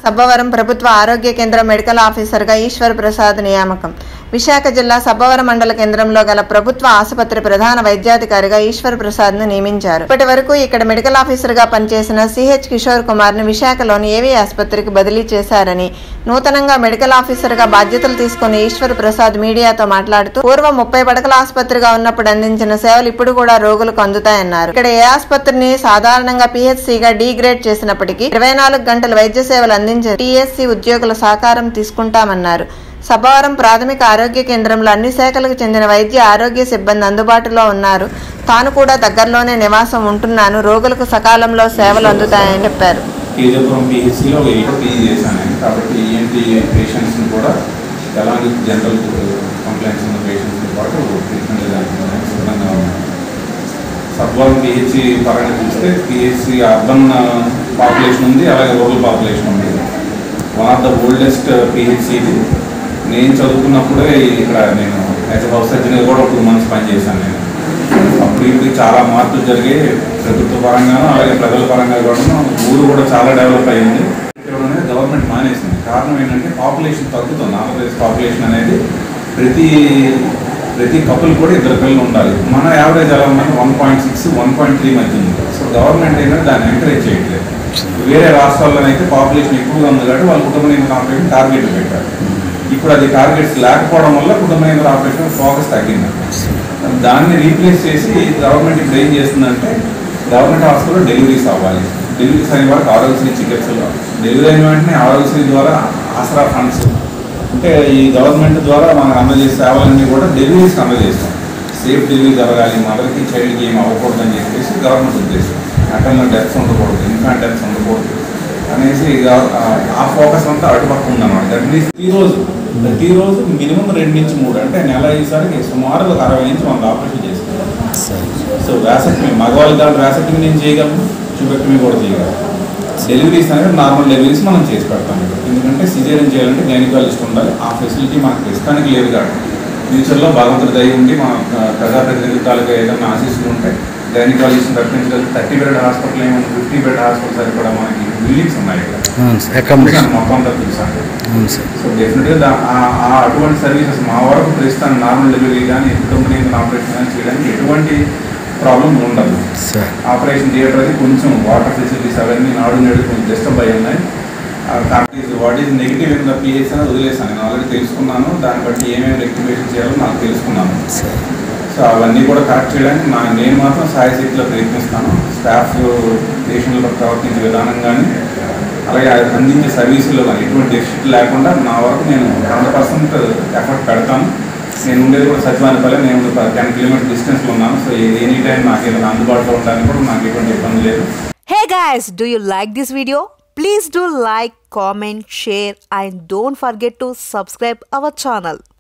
సబ్బవరం ప్రభుత్వ ఆరోగ్య కేంద్రం మెడికల్ ఆఫీసర్గా ఈశ్వర్ ప్రసాద్ నియామకం విశాఖ జిల్లా సబ్బవరం మండల కేంద్రంలో గల ప్రభుత్వ ఆసుపత్రి ప్రధాన వైద్యాధికారిగా ఈశ్వర్ ప్రసాద్ ను నియమించారు ఇప్పటి వరకు ఇక్కడ మెడికల్ ఆఫీసర్ గా పనిచేసిన సిహెచ్ కిషోర్ కుమార్ ను విశాఖలోని ఏవీ ఆసుపత్రికి బదిలీ చేశారని నూతనంగా మెడికల్ ఆఫీసర్ గా బాధ్యతలు తీసుకున్న ఈశ్వర్ ప్రసాద్ మీడియాతో మాట్లాడుతూ పూర్వం ముప్పై పడకల ఆసుపత్రిగా ఉన్నప్పుడు అందించిన సేవలు ఇప్పుడు కూడా రోగులకు అందుతాయన్నారు ఇక్కడ ఏ ఆసుపత్రిని సాధారణంగా పిహెచ్సిగా డీగ్రేడ్ చేసినప్పటికీ ఇరవై నాలుగు గంటల వైద్య సేవలు అందించే టీఎస్సీ ఉద్యోగుల సహకారం తీసుకుంటామన్నారు సభవరం ప్రాథమిక ఆరోగ్య కేంద్రంలో అన్ని శాఖలకు చెందిన వైద్య ఆరోగ్య సిబ్బంది అందుబాటులో ఉన్నారు తాను కూడా దగ్గరలోనే నివాసం ఉంటున్నాను రోగులకు సకాలంలో సేవలు అందుతాయని చెప్పారు కేజీపురం పిహెచ్సిలో ఒక ఎయిట్ పీజీ చేశాను నేను కాబట్టి ఈఎన్టీ పేషెంట్స్ని కూడా ఎలాంటి జనరల్ కంప్లైంట్స్ ఉన్న పేషెంట్స్ని పాటు ట్రీట్మెంట్ చేయడానికి సిద్ధంగా ఉన్నాను సబ్వరం పిహెచ్సి పరంగా చూస్తే పిహెచ్సి అర్బన్ పాపులేషన్ ఉంది అలాగే రూరల్ పాపులేషన్ ఉంది one of the oldest PHC ఇది నేను చదువుకున్నప్పుడే ఇక్కడ నేను యాజ్ హౌస్ సర్జన్ కూడా టూ మంత్స్ పనిచేశాను నేను అప్పుడు ఇప్పుడు చాలా మార్పులు జరిగాయి ప్రభుత్వ పరంగాను అలాగే ప్రజల పరంగా కూడా ఊరు కూడా చాలా డెవలప్ అయింది అనేది గవర్నమెంట్ మానేసింది కారణం ఏంటంటే పాపులేషన్ తగ్గుతుంది ఆంధ్రప్రదేశ్ పాపులేషన్ అనేది ప్రతి ప్రతి కపుల్ కూడా ఇద్దరు పిల్లలు ఉండాలి మన యావరేజ్ ఎలా ఉందంటే one point six one point three మధ్య ఉంది సో గవర్నమెంట్ ఏంటంటే దాన్ని ఎంకరేజ్ చేయట్లేదు వేరే రాష్ట్రాల్లోనైతే పాపులేషన్ ఎక్కువగా ఉంది కాబట్టి వాళ్ళ కుటుంబ నియంత్రణ ఆపరేషన్ టార్గెట్ పెట్టారు ఇప్పుడు అది టార్గెట్స్ లేకపోవడం వల్ల కుటుంబ నియంత్రణ ఆపరేషన్ ఫోకస్ తగ్గింది దాన్ని రీప్లేస్ చేసి గవర్నమెంట్ ఇప్పుడు ఏం చేస్తుందంటే గవర్నమెంట్ హాస్పిటల్లో డెలివరీస్ అవ్వాలి డెలివరీస్ అయిన వారికి ఆరోగ్యశ్రీ చికిత్సలు డెలివరీ అయిన వెంటనే ఆరోగ్యశ్రీ ద్వారా ఆసరా ఫండ్స్ అంటే ఈ గవర్నమెంట్ ద్వారా మనం అందజేసే సేవలన్నీ కూడా డెలివరీస్కి అందజేస్తాం సేఫ్ డెలివరీ జరగాలి మదర్కి చైల్డ్కి ఏం అవ్వకూడదు అని చెప్పేసి గవర్నమెంట్ ఉద్దేశం అటల్లో డెత్స్ ఉండకూడదు ఇన్ఫాంట్ డెత్స్ ఉండకూడదు అనేసి గవ- ఆ- ఆ ఫోకస్ అంతా అటుపక్క ఉందన్నమాట దట్ మీన్స్ ప్రతిరోజు ప్రతిరోజు మినిమం రెండు నుంచి మూడు అంటే నెల అయ్యేసరికి సుమారు ఒక అరవై నుంచి వంద ఆపరేషన్ చేసుకుంటాం సో వ్యాసక్టమీ మగవాళ్ళ దాంట్లో వ్యాసక్టమీ నేను చేయగలను ట్యూబెక్టమీ కూడా చేయగలను డెలివరీస్ అనేది నార్మల్ డెలివరీస్ మనం చేసి పెడతాం ఎందుకంటే సిజేరియన్ చేయాలంటే గైనకాలజిస్ట్ ఉండాలి ఆ ఫెసిలిటీ మనకు ప్రస్తుతానికి లేదు కాబట్టి ఫ్యూచర్లో భగవంతుడి దయ ఉండి మన ఆ, ప్రజాప్రతినిధి తాలూకా ఏదైనా ఆశీస్సులు ఉంటే గైనకాలజిస్ట్ రప్పించగలిగి థర్టీ బెడ్ హాస్పిటల్ ఏమైనా ఫిఫ్టీ బెడ్ హాస్పిటల్ సరిపడా మనకి బిల్డింగ్స్ ఉన్నాయి ఇక్కడ అవును సార్ అకామిడేషన్ మొత్తం అంతా చూసాను అవును సార్ సో డెఫినెట్గా ఆ అటువంటి సర్వీసెస్ మా వరకు ప్రస్తుతానికి నార్మల్ డెలివరీ కానీ కుటుంబ నియంత్రణ ఆపరేషన్ కానీ చేయడానికి ఎటువంటి ప్రాబ్లం ఉండదు సార్ ఆపరేషన్ థియేటర్ అది కొంచెం వాటర్ ఫెసిలిటీస్ అవన్నీ నాడు నేడు కొంచెం డిస్టర్బ్ అయి ఉన్నాయి what is negative in the PH అని వదిలేసాను నేను ఆల్రెడీ తెలుసుకున్నాను దాన్ని బట్టి ఏమేమి రెక్టిఫికేషన్ చేయాలో నాకు తెలుసుకున్నాను సార్ సో అవన్నీ కూడా కరెక్ట్ చేయడానికి నా నేను మాత్రం సాయశక్తిలో ప్రయత్నిస్తాను స్టాఫ్ పేషెంట్లతో ప్రవర్తించే విధానం కానీ అలాగే అందించే సర్వీసుల్లో కానీ ఎటువంటి డెఫిసిట్ లేకుండా నా వరకు నేను హండ్రెడ్ పర్సెంట్ ఎఫర్ట్ పెడతాను నేను ఉండేది కూడా సచివాలయపల్లి నేను టెన్ కిలోమీటర్ డిస్టెన్స్లో ఉన్నాను సో ఎనీ టైం నాకు ఏదైనా అందుబాటులో ఉండడానికి కూడా నాకు ఎటువంటి ఇబ్బంది లేదు Hey guys, do you like this video? Please do like, comment, share and don't forget to subscribe our channel.